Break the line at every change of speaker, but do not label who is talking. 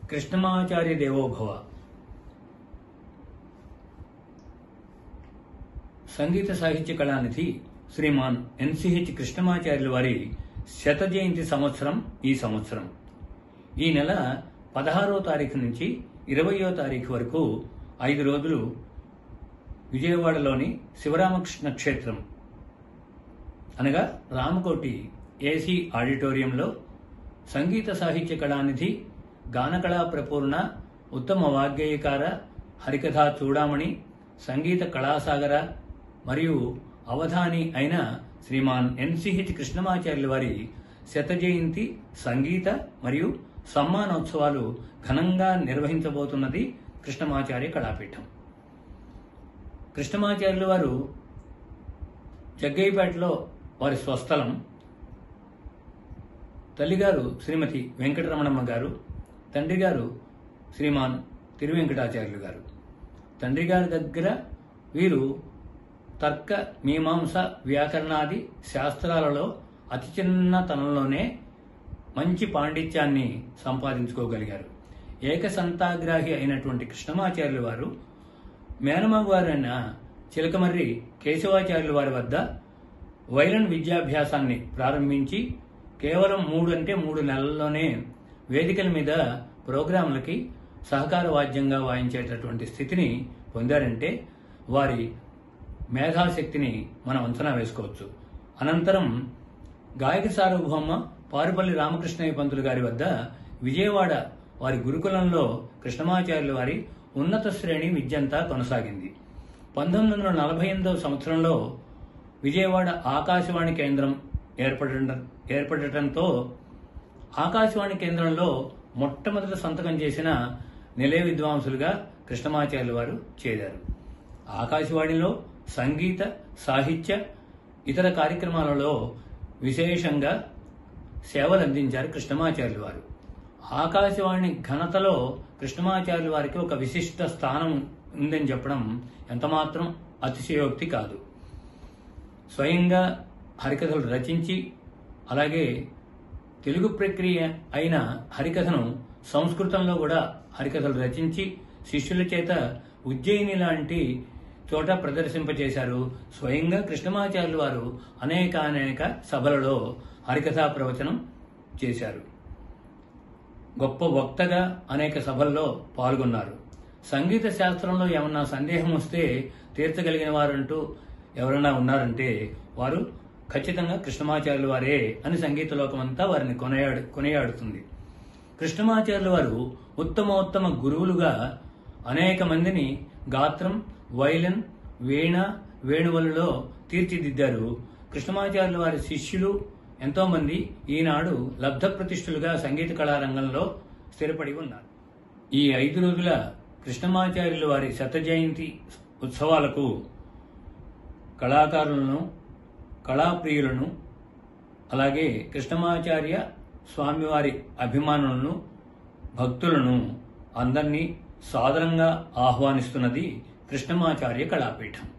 కృష్ణమాచార్య దేవోభవ సంగీత సాహిత్య కళానిధి శ్రీమాన్ ఎన్సిహెచ్ కృష్ణమాచార్యుల వారి శత జయంతి సంవత్సరం ఈ సంవత్సరం ఈ నెల పదహారో తారీఖు నుంచి ఇరవయో తారీఖు వరకు ఐదు రోజులు విజయవాడలోని శివరామకృష్ణ క్షేత్రం అనగా రామకోటి ఏసీ ఆడిటోరియంలో సంగీత సాహిత్య కళానిధి గానకళా ప్రపూర్ణ ఉత్తమ వాగ్గేయకార హరికథా చూడామణి సంగీత కళాసాగర మరియు అవధాని అయిన శ్రీమాన్ ఎన్సిహెచ్ కృష్ణమాచార్యుల వారి శత జయంతి సంగీత మరియు సమ్మానోత్సవాలు ఘనంగా నిర్వహించబోతున్నది కృష్ణమాచార్య కళాపీఠం కృష్ణమాచార్యుల వారు జగ్గయ్యపేటలో వారి స్వస్థలం తల్లిగారు శ్రీమతి వెంకటరమణమ్మ గారు తండ్రి గారు శ్రీమాన్ తిరువెంకటాచార్యులు గారు తండ్రి గారి దగ్గర వీరు తర్క మీమాంస వ్యాకరణాది శాస్త్రాలలో అతి చిన్నతనంలోనే మంచి పాండిత్యాన్ని సంపాదించుకోగలిగారు ఏకసంతాగ్రాహి అయినటువంటి కృష్ణమాచార్యుల వారు మేనమాగు వారైన చిలకమర్రి కేశవాచార్యుల వారి వద్ద వైలన్ విద్యాభ్యాసాన్ని ప్రారంభించి కేవలం మూడు అంటే మూడు నెలల్లోనే వేదికల మీద ప్రోగ్రాంలకి సహకార వాద్యంగా వాయించేటటువంటి స్థితిని పొందారంటే వారి మేధాశక్తిని మనం అంచనా వేసుకోవచ్చు అనంతరం గాయక సార్వభౌమ పారుపల్లి రామకృష్ణయ్య పంతులు గారి వద్ద విజయవాడ వారి గురుకులంలో కృష్ణమాచార్యుల వారి ఉన్నత శ్రేణి విద్యంతా కొనసాగింది పంతొమ్మిది వందల నలభై ఎనిమిదవ సంవత్సరంలో విజయవాడ ఆకాశవాణి కేంద్రం ఏర్పడటం ఏర్పడటంతో ఆకాశవాణి కేంద్రంలో మొట్టమొదటి సంతకం చేసిన నిలయ విద్వాంసులుగా కృష్ణమాచార్యుల వారు చేరారు ఆకాశవాణిలో సంగీత సాహిత్య ఇతర కార్యక్రమాలలో విశేషంగా సేవలు అందించారు కృష్ణమాచార్యుల వారు ఆకాశవాణి ఘనతలో కృష్ణమాచార్యుల వారికి ఒక విశిష్ట స్థానం ఉందని చెప్పడం ఎంతమాత్రం అతిశయోక్తి కాదు స్వయంగా హరికథలు రచించి అలాగే తెలుగు ప్రక్రియ అయిన హరికథను సంస్కృతంలో కూడా హరికథలు రచించి శిష్యుల చేత ఉజ్జయిని లాంటి చోట ప్రదర్శింపచేశారు స్వయంగా కృష్ణమాచార్యులు వారు అనేక అనేక సభలలో హరికథా ప్రవచనం చేశారు గొప్ప వక్తగా అనేక సభల్లో పాల్గొన్నారు సంగీత శాస్త్రంలో ఏమన్నా సందేహం వస్తే తీర్చగలిగిన వారంటూ ఎవరైనా ఉన్నారంటే వారు ఖచ్చితంగా కృష్ణమాచార్యుల వారే అని సంగీత లోకమంతా వారిని కొనయాడు కొనియాడుతుంది కృష్ణమాచార్యుల వారు ఉత్తమోత్తమ గురువులుగా అనేక మందిని గాత్రం వైలన్ వీణ వేణువులలో తీర్చిదిద్దారు కృష్ణమాచార్యుల వారి శిష్యులు ఎంతో మంది ఈనాడు లబ్ధ ప్రతిష్ఠులుగా సంగీత కళారంగంలో స్థిరపడి ఉన్నారు ఈ ఐదు రోజుల కృష్ణమాచార్యుల వారి శత జయంతి ఉత్సవాలకు కళాకారులను కళాప్రియులను అలాగే కృష్ణమాచార్య స్వామివారి అభిమానులను భక్తులను అందరినీ సాదరంగా ఆహ్వానిస్తున్నది కృష్ణమాచార్య కళాపీఠం